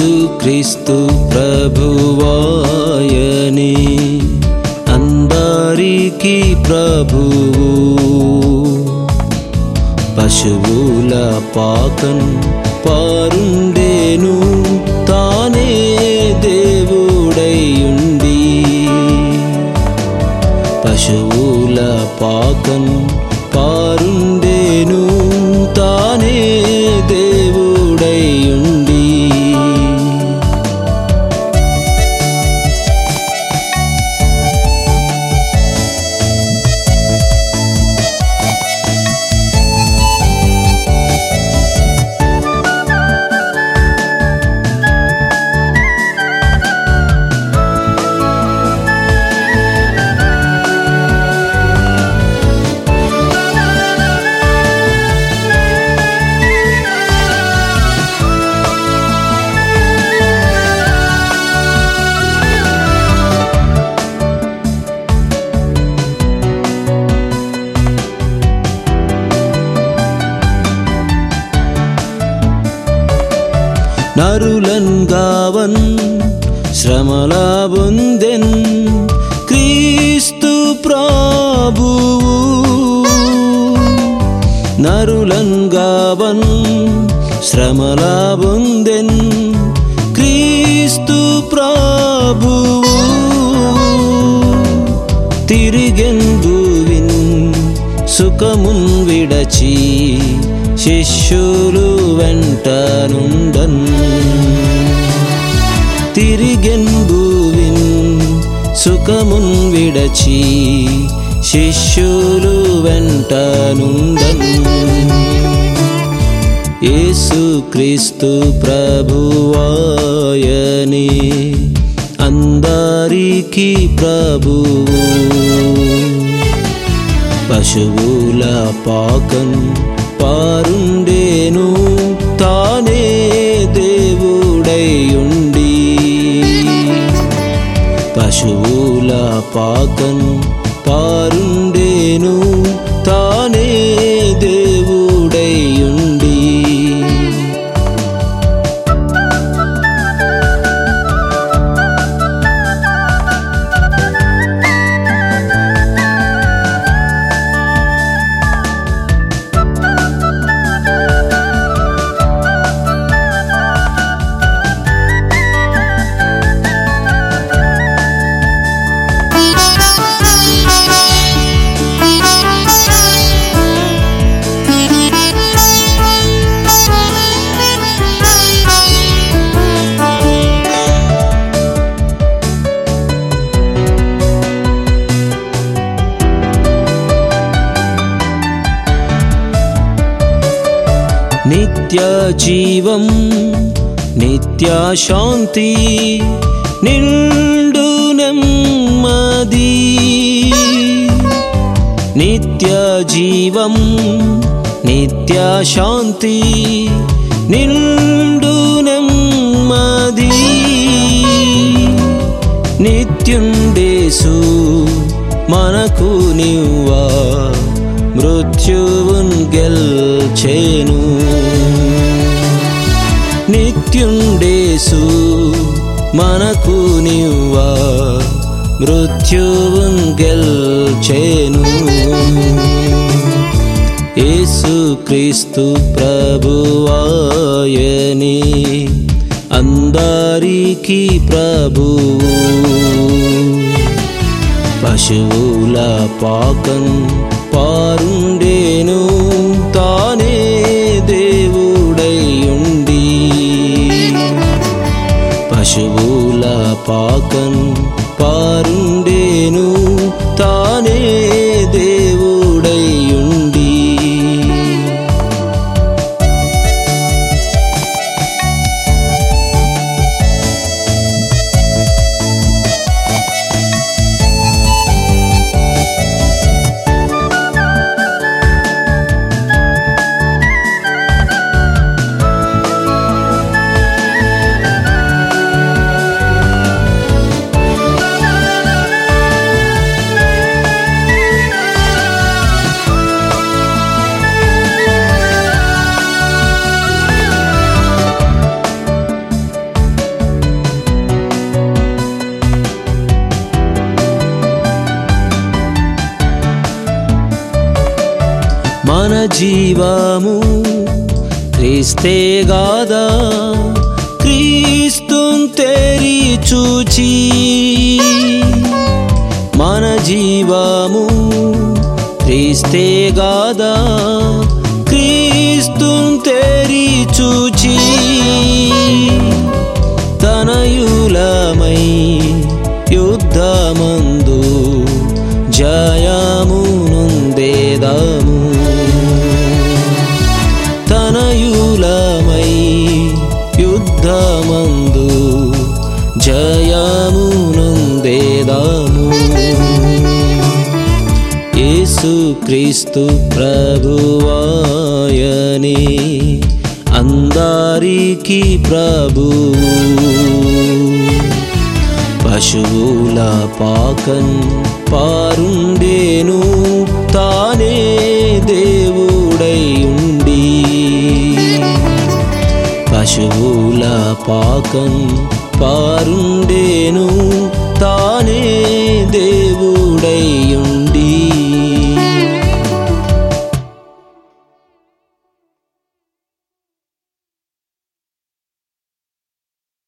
యేసుక్రీస్తు ప్రభువాయని అందరికీ ప్రభువు పశువుల పాకం పారుండేను తానే దేవుడైయుండి పశువుల పాకం పారుండేను తానే దేవుడైయుండి నరులన్ గావన్ శ్రమల బొందెన్ క్రీస్తు ప్రభువు నరులన్ గావన్ శ్రమల బొందెన్ క్రీస్తు ప్రభువు తిరిగెందువిన్ సుఖమున్ విడచి శిష్యులు వెంట నుండన్ తిరిగెందువిన్ సుఖమున్ విడచి శిష్యులు వెంట నుండన్ యేసుక్రీస్తు ప్రభువాయని అందరికీ ప్రభువు పశువుల పాకం పారుండేను తానే దేవుడైయుండి పశువుల పాకం పారుండేను తానే దేవుడైయుండి నిత్య జీవం నిత్య శాంతి నిండు నెమ్మది నిత్య జీవం నిత్య శాంతి నిండు నెమ్మది నిత్యుండేసు మనకు నివ్వా మృత్యువున్ గెల్చేను నిత్యుండేసు మనకు నివ్వా మృత్యువున్ గెల్చేను యేసుక్రీస్తు ప్రభువాయని అందరికీ ప్రభువు పశువుల పాకం పారుండేను తానే దేవుడైయుండి పశువుల పాకం పారుండేను తానే దేవుడైయుండి మన జీవము క్రీస్తే గాదా క్రీస్తున్ తేరి చూచి మన జీవము క్రీస్తే గాదా క్రీస్తున్ తేరి చూచి తనయులమై యుద్ధమందు జయము నొందేదాము తనయులమై యుద్ధమందు జయము నొందేదాము యేసుక్రీస్తు ప్రభువాయనే అందరికీ ప్రభు పశువుల పాకన్ పారుండేను తానే దేవుడై ఉండి పశువుల పాకం పారుండేను తానే దేవుడై ఉండి